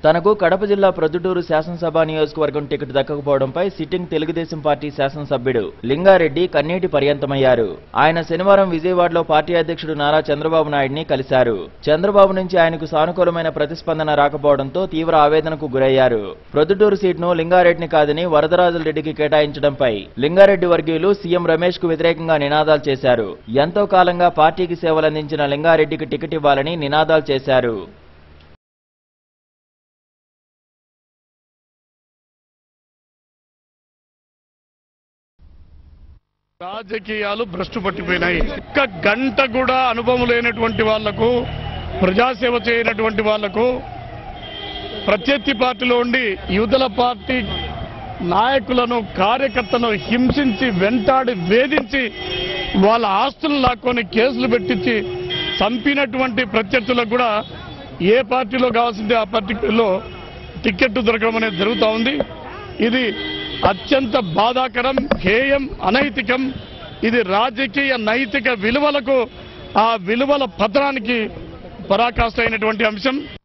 తనకు కడప జిల్లా ప్రొద్దుటూరు శాసనసభ నియోజకవర్గం టికెట్ దక్కకపోవడంపై సిట్టింగ్ తెలుగుదేశం పార్టీ శాసనసభ్యుడు లింగారెడ్డి కన్నీటి పర్యంతమయ్యారు ఆయన శనివారం విజయవాడలో పార్టీ అధ్యక్షుడు నారా చంద్రబాబు నాయుడిని కలిశారు చంద్రబాబు నుంచి ఆయనకు సానుకూలమైన ప్రతిస్పందన రాకపోవడంతో తీవ్ర ఆవేదనకు గురయ్యారు ప్రొద్దుటూరు సీట్ను లింగారెడ్డిని కాదని వరదరాజుల రెడ్డికి కేటాయించడంపై లింగారెడ్డి వర్గీయులు సీఎం రమేష్ కు వ్యతిరేకంగా నినాదాలు చేశారు ఎంతో కాలంగా పార్టీకి సేవలందించిన లింగారెడ్డికి టికెట్ ఇవ్వాలని నినాదాలు చేశారు రాజకీయాలు భ్రష్టు పట్టిపోయినాయి ఒక్క గంట కూడా అనుభవం లేనటువంటి వాళ్లకు ప్రజాసేవ చేయనటువంటి వాళ్లకు ప్రత్యర్థి పార్టీలో ఉండి యువతల పార్టీ నాయకులను కార్యకర్తలను హింసించి వెంటాడి వేధించి వాళ్ళ ఆస్తులు లాక్కొని కేసులు పెట్టించి చంపినటువంటి ప్రత్యర్థులకు కూడా ఏ పార్టీలో కావాల్సిందే ఆ పార్టీలో టికెట్ దొరకడం అనేది జరుగుతూ ఉంది ఇది అత్యంత బాధాకరం హేయం అనైతికం ఇది రాజకీయ నైతిక విలువలకు ఆ విలువల పతనానికి పరాకాష్ట అయినటువంటి అంశం